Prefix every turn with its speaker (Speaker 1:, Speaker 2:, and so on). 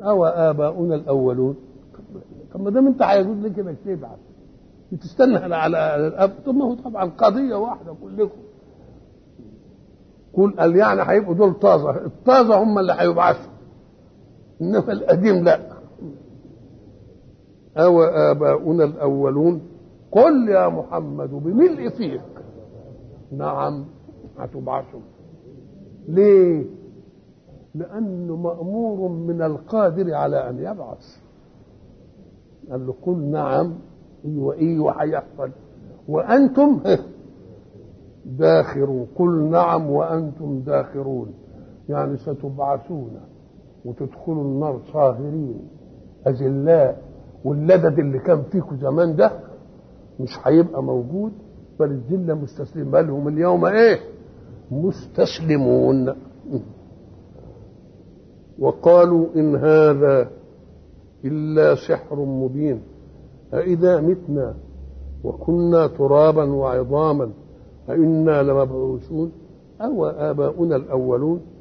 Speaker 1: أو آباؤنا الأولون طب ما دام أنت هيجوز لك إنك تبعث بتستنى على على الأب طب ما هو طبعا قضية واحدة كلكم قول قال يعني هيبقوا دول طازة الطازة هم اللي هيبعثوا إنما القديم لا أو آباؤنا الأولون قل يا محمد بملء فيك نعم هتبعثوا ليه؟ لأنه مأمور من القادر على أن يبعث قال له قل نعم ايوه ايوه هيحصل وانتم داخرون قل نعم وانتم داخرون يعني ستبعثون وتدخلوا النار صاغرين اذلاء واللدد اللي كان فيكم زمان ده مش هيبقى موجود بل الذله مستسلم بل هم اليوم ايه مستسلمون وقالوا ان هذا الا سحر مبين أإذا متنا وكنا ترابا وعظاما أئنا لمبعوثون أو آباؤنا الأولون